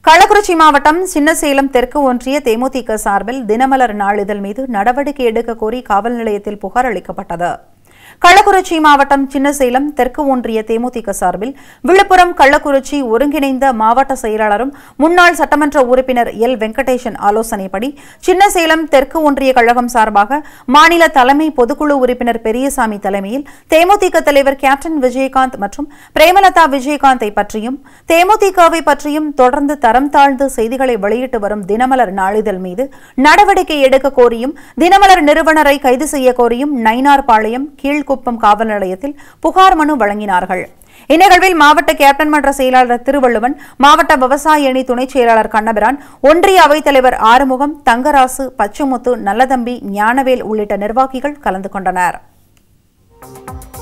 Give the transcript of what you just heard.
கள்ளக்குறிச்சி மாவட்டம் சின்னசேலம் தெற்கு ஒன்றிய தேமுதிக சார்பில் தினமலர் நாளிதழ் மீது நடவடிக்கை எடுக்க கோரி காவல் நிலையத்தில் புகார் அளிக்கப்பட்டது கள்ளக்குறிச்சி மாவட்டம் சின்னசேலம் தெற்கு ஒன்றிய தேமுதிக சார்பில் விழுப்புரம் கள்ளக்குறிச்சி ஒருங்கிணைந்த மாவட்ட செயலாளரும் முன்னாள் சட்டமன்ற உறுப்பினர் எல் வெங்கடேசன் ஆலோசனைப்படி சின்னசேலம் தெற்கு ஒன்றிய கழகம் சார்பாக மாநில தலைமை பொதுக்குழு உறுப்பினர் பெரியசாமி தலைமையில் தேமுதிக தலைவர் கேப்டன் விஜயகாந்த் மற்றும் பிரேமலதா விஜயகாந்தை பற்றியும் தேமுதிகவை பற்றியும் தொடர்ந்து தரம் தாழ்ந்த செய்திகளை வெளியிட்டு வரும் தினமலர் நாளிதழ் மீது நடவடிக்கை எடுக்க கோரியும் தினமலர் நிறுவனரை கைது செய்ய கோரியும் நயினார்பாளையம் கீழ்குப்பம் காவல் நிலையத்தில் புகார் மனு வழங்கினார்கள் இந்நிகழ்வில் மாவட்ட கேப்டன் மன்ற செயலாளர் திருவள்ளுவன் மாவட்ட விவசாய அணி துணைச் செயலாளர் கண்ணபிரான் ஒன்றிய அவைத்தலைவர் ஆறுமுகம் தங்கராசு பச்சைமுத்து நல்லதம்பி ஞானவேல் உள்ளிட்ட நிர்வாகிகள் கலந்து கொண்டனர்